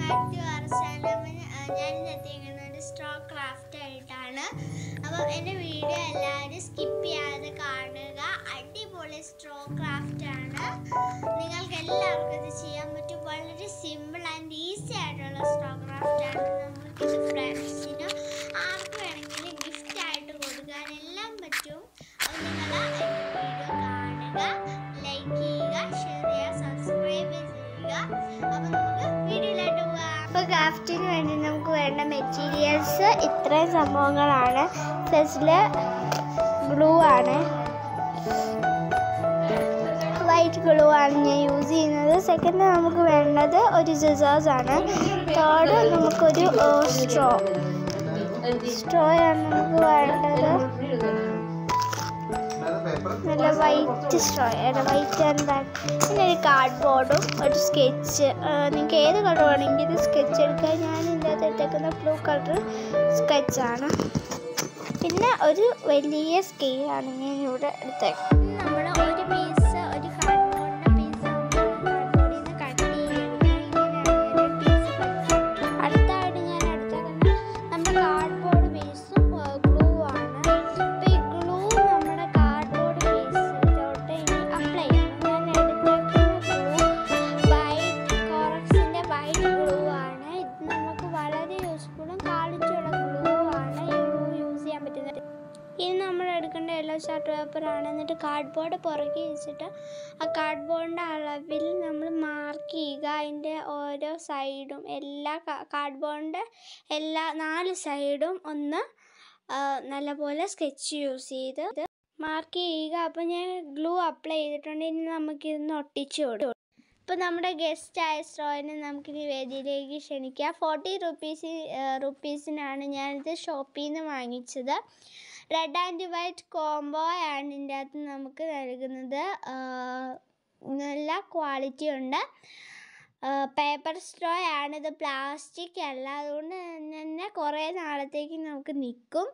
back to our channel ഞാൻ ഇന്ന് എത്തിയിരിക്കുന്നത് സ്ട്രോ ക്രാഫ്റ്റ് ആയിട്ടാണ് അപ്പം എൻ്റെ വീഡിയോ എല്ലാവരും സ്കിപ്പ് ചെയ്യാതെ കാണുക അടിപൊളി സ്ട്രോ ക്രാഫ്റ്റ് ആണ് നിങ്ങൾക്ക് എല്ലാവർക്കും ഇത് ചെയ്യാൻ പറ്റും വളരെ സിമ്പിൾ ആൻഡ് ഈസി ആയിട്ടുള്ള സ്ട്രോ ക്രാഫ്റ്റ് ആണ് നമുക്കിത് ഫ്രണ്ട്സിന് ആർക്ക് വേണമെങ്കിലും ഗിഫ്റ്റ് ആയിട്ട് കൊടുക്കാൻ എല്ലാം പറ്റും അപ്പോൾ നിങ്ങൾ എൻ്റെ വീഡിയോ കാണുക ലൈക്ക് ചെയ്യുക ഷെയർ ചെയ്യുക സബ്സ്ക്രൈബ് ചെയ്യുക അപ്പോൾ നമുക്ക് വീഡിയോയിലോട്ട് പോകാം അപ്പോൾ ക്രാഫ്റ്റിന് വേണ്ടി നമുക്ക് വേണ്ട മെറ്റീരിയൽസ് ഇത്രയും സംഭവങ്ങളാണ് ഫസ്റ്റില് ഗ്ലൂ ആണ് വൈറ്റ് ഗ്ലൂ ആണ് ഞാൻ യൂസ് ചെയ്യുന്നത് സെക്കൻഡ് നമുക്ക് വേണ്ടത് ഒരു സിസേഴ്സ് ആണ് തേർഡ് നമുക്കൊരു സ്ട്രോ സ്ട്രോ ആണ് നമുക്ക് വേണ്ടത് നല്ല വൈറ്റ് സ്ട്രോ ആണ് വൈറ്റ് ആൻഡ് ബ്ലാക്ക് പിന്നെ ഒരു കാർഡ് ബോർഡും ഒരു സ്കെച്ച് നിങ്ങൾക്ക് ഏത് കളർ വേണമെങ്കിലും സ്കെച്ച് എടുക്കാം ഞാൻ ഇതിൻ്റെ അകത്ത് എടുത്തേക്കുന്ന ബ്ലൂ കളർ സ്കെച്ചാണ് പിന്നെ ഒരു വലിയ സ്കെയിലാണ് ഞാൻ ഇവിടെ എടുത്തേക്കുന്നത് നമ്മൾ ഒരു പീസ് ഒരു കാർഡ് ബോർഡിൻ്റെ പീസ് കാർഡ് ബോർഡിൽ നിന്ന് കട്ട് ചെയ്യുക അടുത്തായിട്ട് ഞാൻ എടുത്തേക്കുന്നത് നമ്മുടെ കാർഡ് ബോർഡ് പീസും ഗ്ലൂ ആണ് അപ്പോൾ ഈ ഗ്ലൂ നമ്മുടെ കാർഡ് ബോർഡ് പീസിലോട്ട് ഇനി അപ്ലൈ ചെയ്യണം ഞാൻ എടുത്തേക്കുന്ന ഗ്ലൂ വൈറ്റ് കോറക്സിൻ്റെ വൈറ്റ് ഗ്ലൂ ആണ് ഇത് നമുക്ക് വളരെ യൂസ്ഫുള്ളും ക്വാളിറ്റിയുള്ള ഗ്ലൂ ആണ് ഈ ഗ്ലൂ യൂസ് ചെയ്യാൻ പറ്റുന്നത് ഇനി നമ്മൾ എടുക്കേണ്ട യെല്ലോ ചാർട്ട് പേപ്പറാണ് എന്നിട്ട് കാർഡ് ബോർഡ് പുറകെ വെച്ചിട്ട് ആ കാർഡ് ബോർഡിൻ്റെ അളവിൽ നമ്മൾ മാർക്ക് ചെയ്യുക അതിൻ്റെ ഓരോ സൈഡും എല്ലാ കാർഡ് ബോർഡിൻ്റെ എല്ലാ നാല് സൈഡും ഒന്ന് ആ, നല്ലപോലെ സ്കെച്ച് യൂസ് ചെയ്ത് മാർക്ക് ചെയ്യുക അപ്പോൾ ഞാൻ ഗ്ലൂ അപ്ലൈ ചെയ്തിട്ടുണ്ട് ഇനി നമുക്കിതൊന്ന് ഒട്ടിച്ചു കൊടുക്കും ഇപ്പോൾ നമ്മുടെ ഗസ്റ്റ് ആയ സ്ട്രോയിനെ നമുക്കിനി വേദിയിലേക്ക് ക്ഷണിക്കാം ഫോർട്ടി റുപ്പീസ് റുപ്പീസിനാണ് ഞാനിത് ഷോപ്പിൽ നിന്ന് വാങ്ങിച്ചത് റെഡ് ആൻഡ് വൈറ്റ് കോംബോ ആണ് ഇതിൻ്റെ അകത്ത് നമുക്ക് നൽകുന്നത് ആ, നല്ല ക്വാളിറ്റി ഉണ്ട് പേപ്പർ സ്ട്രോ ആണ് ഇത് പ്ലാസ്റ്റിക് അല്ല അതുകൊണ്ട് തന്നെ കുറേ നാളത്തേക്ക് നമുക്ക് നിൽക്കും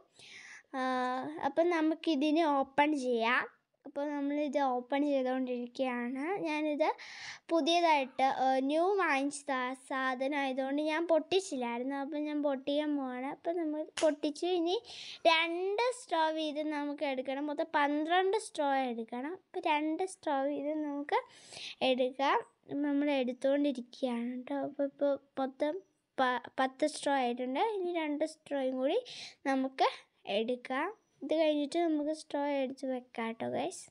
അപ്പം നമുക്കിതിന് ഓപ്പൺ ചെയ്യാം അപ്പോൾ നമ്മളിത് ഓപ്പൺ ചെയ്തുകൊണ്ടിരിക്കുകയാണ് ഞാനിത് പുതിയതായിട്ട് ന്യൂ വാങ്ങിച്ച സാധനം ആയതുകൊണ്ട് ഞാൻ പൊട്ടിച്ചില്ലായിരുന്നു അപ്പോൾ ഞാൻ പൊട്ടിക്കാൻ പോവാണ് അപ്പോൾ നമ്മൾ പൊട്ടിച്ചു ഇനി രണ്ട് സ്ട്രോ വീതം നമുക്ക് എടുക്കണം മൊത്തം പന്ത്രണ്ട് സ്ട്രോ എടുക്കണം അപ്പോൾ രണ്ട് സ്ട്രോ വീതം നമുക്ക് എടുക്കാം നമ്മൾ എടുത്തുകൊണ്ടിരിക്കുകയാണ് കേട്ടോ അപ്പോൾ ഇപ്പോൾ മൊത്തം പ പത്ത് സ്ട്രോ ആയിട്ടുണ്ട് ഇനി രണ്ട് സ്ട്രോയും കൂടി നമുക്ക് എടുക്കാം ഇത് കഴിഞ്ഞിട്ട് നമുക്ക് സ്ട്രോ എടുത്ത് വെക്കാം കേട്ടോ ഗൈസ്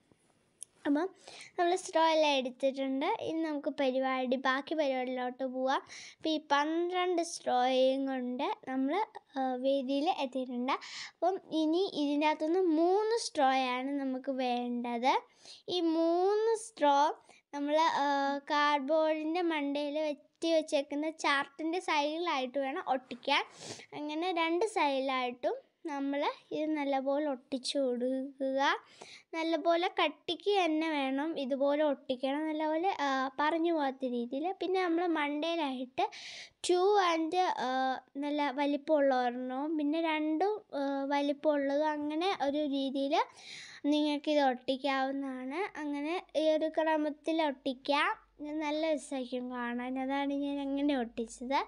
അപ്പം നമ്മൾ സ്ട്രോ എല്ലാം എടുത്തിട്ടുണ്ട് ഇനി നമുക്ക് പരിപാടി ബാക്കി പരിപാടിയിലോട്ട് പോവാം അപ്പോൾ ഈ പന്ത്രണ്ട് സ്ട്രോയും കൊണ്ട് നമ്മൾ വേദിയിൽ എത്തിയിട്ടുണ്ട് അപ്പം ഇനി ഇതിൻ്റെ അകത്തുനിന്ന് മൂന്ന് സ്ട്രോയാണ് നമുക്ക് വേണ്ടത് ഈ മൂന്ന് സ്ട്രോ നമ്മൾ കാർഡ്ബോർഡിൻ്റെ മണ്ടയിൽ വെട്ടി വെച്ചേക്കുന്ന ചാർട്ടിൻ്റെ സൈഡിലായിട്ട് വേണം ഒട്ടിക്കാൻ അങ്ങനെ രണ്ട് സൈഡിലായിട്ടും നമ്മൾ ഇത് നല്ലപോലെ ഒട്ടിച്ചു കൊടുക്കുക നല്ലപോലെ കട്ടിക്ക് തന്നെ വേണം ഇതുപോലെ ഒട്ടിക്കണം നല്ലപോലെ ആ, പറഞ്ഞു പോകാത്ത രീതിയിൽ പിന്നെ നമ്മൾ മണ്ടയിലായിട്ട് ടു ആൻഡ് നല്ല വലിപ്പമുള്ള ഒരെണ്ണവും പിന്നെ രണ്ടും ആ, വലിപ്പമുള്ളതും അങ്ങനെ ഒരു രീതിയിൽ നിങ്ങൾക്കിത് ഒട്ടിക്കാവുന്നതാണ് അങ്ങനെ ഈ ഒരു ക്രമത്തിൽ ഒട്ടിക്കാം ഇത് നല്ല രസമായിരിക്കും കാണാൻ അതാണ് ഞാൻ അങ്ങനെ ഒട്ടിച്ചത്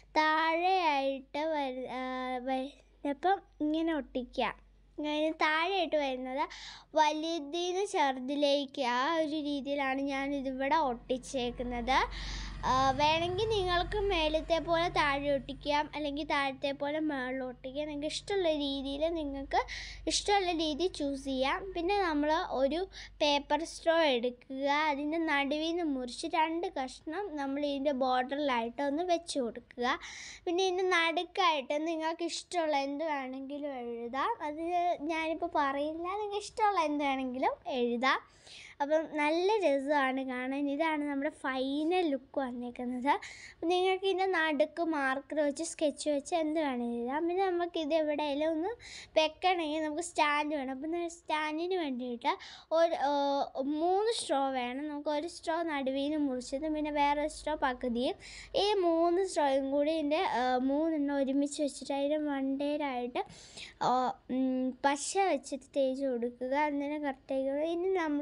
താഴെയായിട്ട് വരു ആ, വ- അപ്പം ഇങ്ങനെ ഒട്ടിക്കാം ഇങ്ങനെ താഴെയായിട്ട് വരുന്നത് വലുതിന് ചെറുതിലേക്ക് ആ ഒരു രീതിയിലാണ് ഞാൻ ഇതിവിടെ ഒട്ടിച്ചേക്കുന്നത് ആ, വേണമെങ്കിൽ നിങ്ങൾക്ക് മേലത്തെ പോലെ താഴെ ഒട്ടിക്കാം അല്ലെങ്കിൽ താഴത്തെ പോലെ മുകളിൽ ഒട്ടിക്കാം നിങ്ങൾക്ക് ഇഷ്ടമുള്ള രീതിയിൽ നിങ്ങൾക്ക് ഇഷ്ടമുള്ള രീതി ചൂസ് ചെയ്യാം പിന്നെ നമ്മൾ ഒരു പേപ്പർ സ്ട്രോ എടുക്കുക അതിൻ്റെ നടുവിൽ നിന്ന് മുറിച്ച് രണ്ട് കഷ്ണം നമ്മൾ ഇതിൻ്റെ ബോർഡറിലായിട്ട് ഒന്ന് വെച്ച് കൊടുക്കുക പിന്നെ ഇതിൻ്റെ നടുക്കായിട്ട് നിങ്ങൾക്ക് ഇഷ്ടമുള്ള എന്ത് വേണമെങ്കിലും എഴുതാം അത് ഞാനിപ്പോൾ പറയില്ല നിങ്ങൾക്ക് ഇഷ്ടമുള്ള എന്ത് വേണമെങ്കിലും എഴുതാം അപ്പം നല്ല രസമാണ് കാണാൻ ഇതാണ് നമ്മുടെ ഫൈനൽ ലുക്ക് വന്നേക്കുന്നത് അപ്പം നിങ്ങൾക്ക് ഇതിൻ്റെ നടുക്ക് മാർക്കർ വെച്ച് സ്കെച്ച് വെച്ച് എന്ത് വേണമെങ്കിലും എഴുതാം പിന്നെ നമുക്ക് ഇത് എവിടെയെങ്കിലും ഒന്ന് വെക്കണമെങ്കിൽ നമുക്ക് സ്റ്റാൻഡ് വേണം അപ്പം സ്റ്റാൻഡിന് വേണ്ടിയിട്ട് ഒരു ആ, മൂന്ന് സ്ട്രോ വേണം നമുക്ക് ഒരു സ്ട്രോ നടുവിൽ നിന്ന് മുറിച്ചതും പിന്നെ വേറെ സ്ട്രോ പകുതിയും ഈ മൂന്ന് സ്ട്രോയും കൂടി ഇതിൻ്റെ ആ, മൂന്നെണ്ണം ഒരുമിച്ച് വെച്ചിട്ട് അതിൻ്റെ മണ്ടയിലായിട്ട് ആ, ഉം, പശ വെച്ചിട്ട് തേച്ച് കൊടുക്കുക അങ്ങനെ കറക്റ്റായി ഇനി നമ്മുടെ കാർഡ്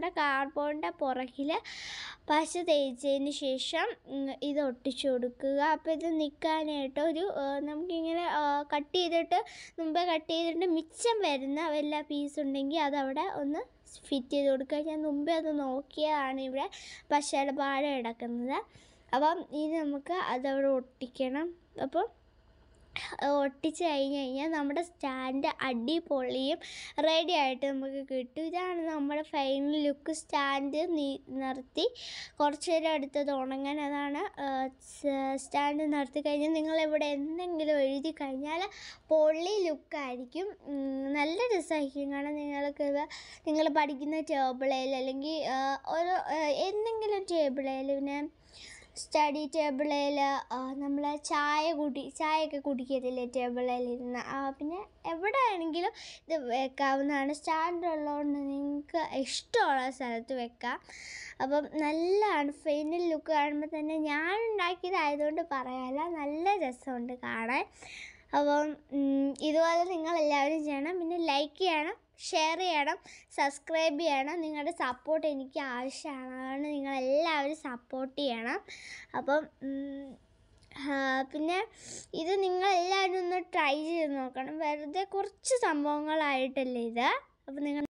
കാർഡ്ബോർഡിൻ്റെ പുറകിൽ പശ തേച്ചതിന് ശേഷം ഉം, ഇത് ഒട്ടിച്ചു കൊടുക്കുക അപ്പോൾ ഇത് നിൽക്കാനായിട്ട് ഒരു ആ, നമുക്കിങ്ങനെ കട്ട് ചെയ്തിട്ട് മുമ്പേ കട്ട് ചെയ്തിട്ട് മിച്ചം വരുന്ന വല്ല പീസ് ഉണ്ടെങ്കിൽ അതവിടെ ഒന്ന് ഫിറ്റ് ചെയ്ത് കൊടുക്കുക ഞാൻ മുമ്പേ അത് നോക്കിയതാണ് ഇവിടെ പശയുടെ പാഴ കിടക്കുന്നത് അപ്പം ഇത് നമുക്ക് അതവിടെ ഒട്ടിക്കണം അപ്പം ഒട്ടിച്ച് കഴിഞ്ഞ് കഴിഞ്ഞാൽ നമ്മുടെ സ്റ്റാൻഡ് അടിപൊളിയും റെഡി ആയിട്ട് നമുക്ക് കിട്ടും ഇതാണ് നമ്മുടെ ഫൈനൽ ലുക്ക് സ്റ്റാൻഡ് നീ നിർത്തി കുറച്ച് നേരം എടുത്തത് ഉണങ്ങാൻ അതാണ് സ്റ്റാൻഡ് നിർത്തി കഴിഞ്ഞാൽ നിങ്ങളിവിടെ എന്തെങ്കിലും എഴുതി കഴിഞ്ഞാൽ പൊള്ളി ലുക്കായിരിക്കും ഉം, നല്ല രസമായിരിക്കും കാരണം നിങ്ങൾക്ക് ഇത് നിങ്ങൾ പഠിക്കുന്ന ടേബിളിൽ അല്ലെങ്കിൽ ആ, ഒരു ആ, എന്തെങ്കിലും ടേബിളിൽ പിന്നെ സ്റ്റഡി ടേബിളിൽ നമ്മൾ ചായ കുടി ചായയൊക്കെ കുടിക്കത്തില്ലേ ടേബിളിൽ ഇരുന്ന് ആ, പിന്നെ എവിടെ ആണെങ്കിലും ഇത് വെക്കാവുന്നതാണ് സ്റ്റാൻഡ് ഉള്ളതുകൊണ്ട് നിങ്ങൾക്ക് ഇഷ്ടമുള്ള സ്ഥലത്ത് വെക്കാം അപ്പം നല്ലതാണ് ഫൈനൽ ലുക്ക് കാണുമ്പോൾ തന്നെ ഞാൻ ഉണ്ടാക്കിയതായതുകൊണ്ട് പറയാമല്ല നല്ല രസമുണ്ട് കാണാൻ അപ്പം ഉം, ഇതുപോലെ നിങ്ങൾ എല്ലാവരും ചെയ്യണം പിന്നെ ലൈക്ക് ചെയ്യണം ഷെയർ ചെയ്യണം സബ്സ്ക്രൈബ് ചെയ്യണം നിങ്ങളുടെ സപ്പോർട്ട് എനിക്ക് ആവശ്യമാണ് അതുകൊണ്ട് നിങ്ങളെല്ലാവരും സപ്പോർട്ട് ചെയ്യണം അപ്പം ഉം, ആ, പിന്നെ ഇത് നിങ്ങളെല്ലാവരും ഒന്ന് ട്രൈ ചെയ്ത് നോക്കണം വെറുതെ കുറച്ച് സംഭവങ്ങളായിട്ടല്ലേ ഇത് അപ്പം നിങ്ങൾ